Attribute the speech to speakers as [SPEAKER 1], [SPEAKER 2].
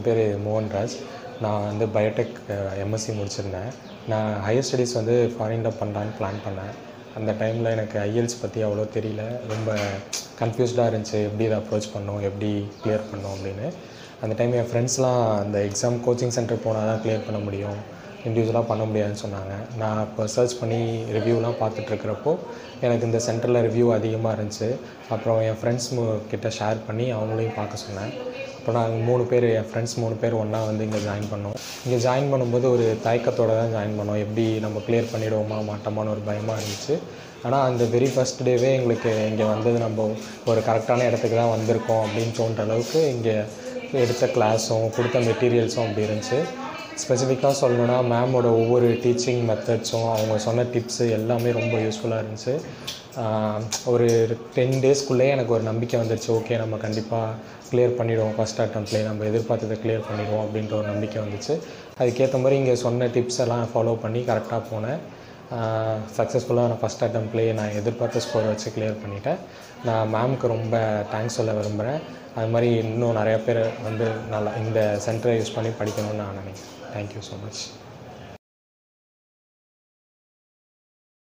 [SPEAKER 1] என் பேர் மோகன்ராஜ் நான் வந்து பயோடெக் எம்எஸ்சி முடிச்சிருந்தேன் நான் ஹையர் ஸ்டடீஸ் வந்து ஃபாரினில் பண்ணலான்னு பிளான் பண்ணேன் அந்த டைமில் எனக்கு ஐஎல்ஸ் பற்றி அவ்வளோ தெரியல ரொம்ப கன்ஃபியூஸ்டாக இருந்துச்சு எப்படி இதை அப்ரோச் பண்ணணும் எப்படி கிளியர் பண்ணணும் அப்படின்னு அந்த டைம் என் ஃப்ரெண்ட்ஸ்லாம் அந்த எக்ஸாம் கோச்சிங் சென்டர் போனால் தான் கிளியர் பண்ண முடியும் இண்டிவிஜுவலாக பண்ண முடியாதுன்னு சொன்னாங்க நான் இப்போ சர்ச் பண்ணி ரிவ்யூலாம் பார்த்துட்ருக்கிறப்போ எனக்கு இந்த சென்டரில் ரிவ்யூ அதிகமாக இருந்துச்சு அப்புறம் என் ஃப்ரெண்ட்ஸ் கிட்ட ஷேர் பண்ணி அவங்களையும் பார்க்க சொன்னேன் அப்போ நாங்கள் மூணு பேர் என் ஃப்ரெண்ட்ஸ் மூணு பேர் ஒன்றா வந்து இங்கே ஜாயின் பண்ணோம் இங்கே ஜாயின் பண்ணும்போது ஒரு தயக்கத்தோடு தான் ஜாயின் பண்ணோம் எப்படி நம்ம கிளியர் பண்ணிடுவோமா மாட்டோமான்னு ஒரு பயமாக இருந்துச்சு ஆனால் அந்த வெரி ஃபஸ்ட் டேவே எங்களுக்கு இங்கே வந்தது நம்ம ஒரு கரெக்டான இடத்துக்கு தான் வந்திருக்கோம் அப்படின்னு தோன்ற அளவுக்கு இங்கே எடுத்த கிளாஸும் கொடுத்த மெட்டீரியல்ஸும் அப்படி இருந்துச்சு ஸ்பெசிஃபிக்காக சொல்லணுன்னா மேமோட ஒவ்வொரு டீச்சிங் மெத்தட்ஸும் அவங்க சொன்ன டிப்ஸு எல்லாமே ரொம்ப யூஸ்ஃபுல்லாக இருந்துச்சு ஆஹ் ஒரு டென் டேஸ்க்குள்ளேயே எனக்கு ஒரு நம்பிக்கை வந்துருச்சு ஓகே நம்ம கண்டிப்பாக கிளியர் பண்ணிவிடுவோம் ஃபஸ்ட் அட்டம்ப்ட்லேயே நம்ம எதிர்பார்த்ததை கிளியர் பண்ணிடுவோம் அப்படின்ற ஒரு நம்பிக்கை வந்துச்சு அதுக்கேற்ற மாதிரி இங்கே சொன்ன டிப்ஸ் எல்லாம் ஃபாலோ பண்ணி கரெக்டாக போனேன் சக்ஸஸ்ஃபுல்லாக நான் ஃபஸ்ட் அட்டம்ப்ட்லேயே நான் எதிர்பார்த்த ஸ்கோரை வச்சு கிளியர் பண்ணிட்டேன் நான் மேம்க்கு ரொம்ப தேங்க்ஸ் சொல்ல விரும்புகிறேன் அது மாதிரி இன்னும் நிறைய பேர் வந்து நல்லா இந்த சென்டரை யூஸ் பண்ணி படிக்கணும்னு நான் நினைக்கிறேன் தேங்க்யூ ஸோ மச்